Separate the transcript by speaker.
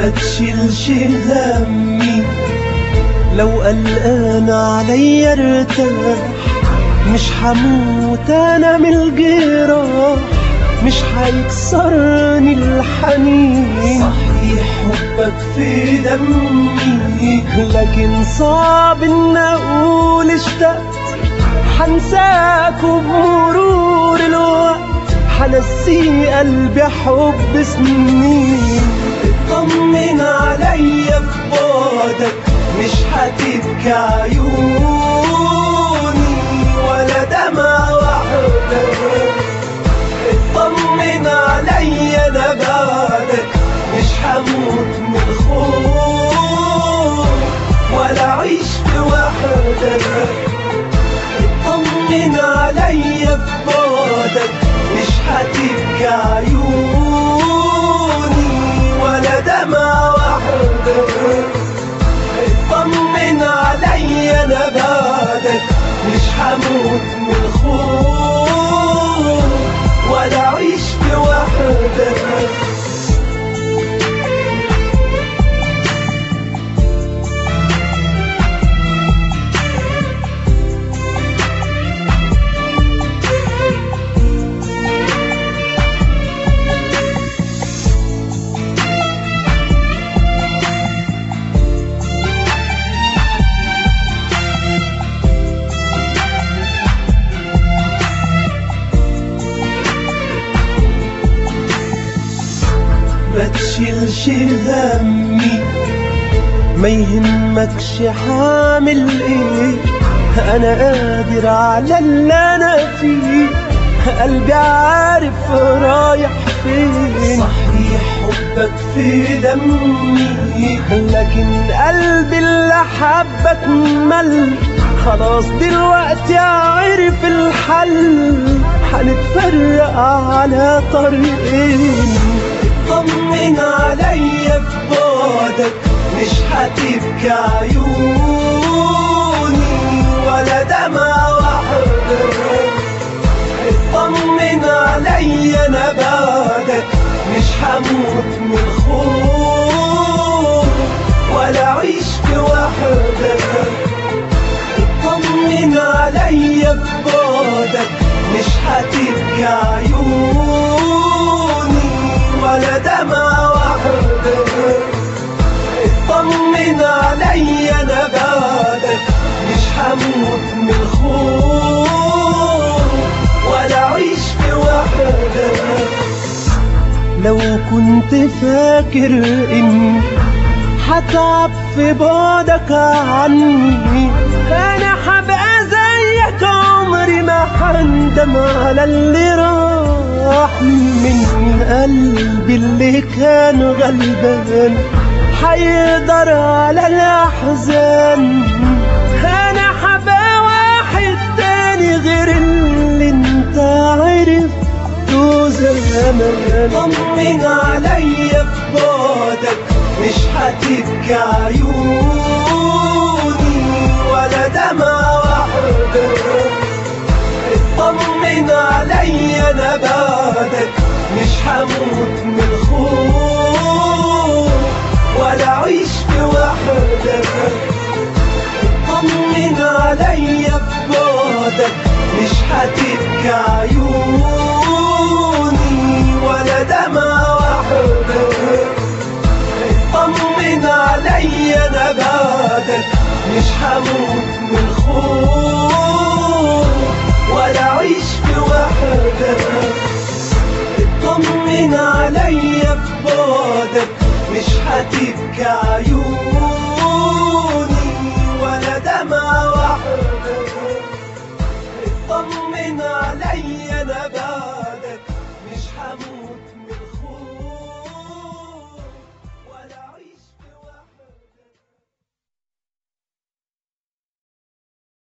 Speaker 1: ما تشيلش همي لو قلقان عليا ارتاح مش هموت انا من الجراح مش هيكسرني الحنين صحيح حبك في دمي لكن صعب ان اقول اشتقت حنساك وبمرور الوقت حنسي قلبي حب سنين اطمن عليا في بعدك مش هتبكي عيوني ولا دمع وحدك اطمن عليا انا بعدك مش هموت من الخوف ولا اعيش في وحدك اطمن عليا في بعدك مش هتبكي عيوني ولا دمع وحدك اطمن عليا انا بعدك مش هموت من الخوف ولا اعيش في وحدك ما تشيلش همي ما يهمكش حامل ايه انا قادر على اللي انا فيه قلبي عارف رايح فين صحيح حبك في دمي لكن قلبي اللي حبك مل خلاص دلوقتي عرف الحل هنتفرق على طريقين طمن عليا في بعدك مش هتبكي عيوني ولا دمع وحدك اطمن عليا انا بعدك مش هموت من الخوف ولا اعيش في وحدك اطمن عليا في بعدك مش هتبكي عيوني ولا دمع وحدك اطمن عليا انا بعدك مش هموت من الخوف ولا اعيش في وحدك لو كنت فاكر اني هتعب في بعدك عني انا هبقى زيك عمري ما هندم على اللي راح من قلبي اللي كان غلبان هيقدر على الاحزان انا هبقى واحد تاني غير اللي انت عرفته زمان طمن عليا في بعدك مش هتبكي عيوني ولا دمع وحدك اطمن عليا انا بعدك مش هموت من الخوف ولا اعيش في وحدك اطمن عليا في بعدك مش هتبكي عيوني ولا دمع وحدك اطمن عليا انا بعدك مش هموت من الخوف ولا اعيش في وحدك اطمن عليا في بعدك مش هتبكي عيوني